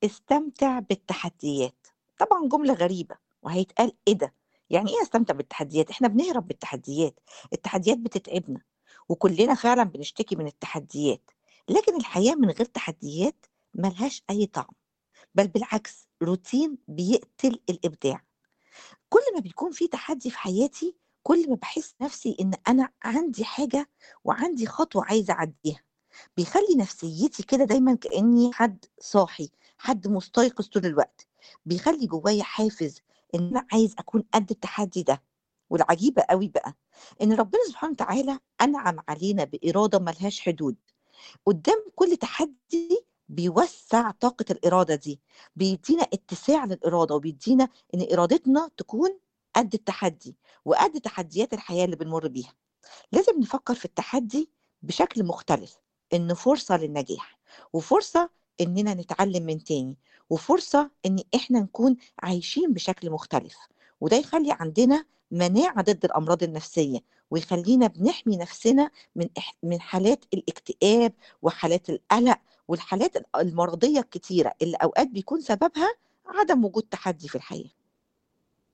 استمتع بالتحديات. طبعًا جملة غريبة، وهيتقال إيه ده! يعني إيه أستمتع بالتحديات؟ إحنا بنهرب من التحديات، التحديات بتتعبنا، وكلنا فعلًا بنشتكي من التحديات، لكن الحياة من غير تحديات ما لهاش أي طعم، بل بالعكس روتين بيقتل الإبداع. كل ما بيكون في تحدي في حياتي، كل ما باحس نفسي إن أنا عندي حاجة وعندي خطوة عايزة أعدّيها، بيخلّي نفسيتي كده دايمًا كإني حد صاحي، حد مستيقظ طول الوقت، بيخلّي جوايا حافز إن أنا عايز أكون قد التحدي ده. والعجيبة أوي بقى، إن ربنا سبحانه وتعالى أنعم علينا بإرادة ما لهاش حدود، قدّام كل تحدي بيوسّع طاقة الإرادة دي، بيدّينا اتساع للإرادة، وبيدّينا إن إرادتنا تكون قد التحدي، وقد تحديات الحياة اللي بنمُر بيها. لازم نفكّر في التحدي بشكل مختلف، إنه فرصة للنجاح، وفرصة إننا نتعلم من تاني، وفرصة إن إحنا نكون عايشين بشكل مختلف، وده يخلّي عندنا مناعة ضد الأمراض النفسية، ويخلّينا بنحمي نفسنا من إح من حالات الاكتئاب، وحالات القلق، والحالات ال المرضية الكتيرة اللي أوقات بيكون سببها عدم وجود تحدي في الحياة.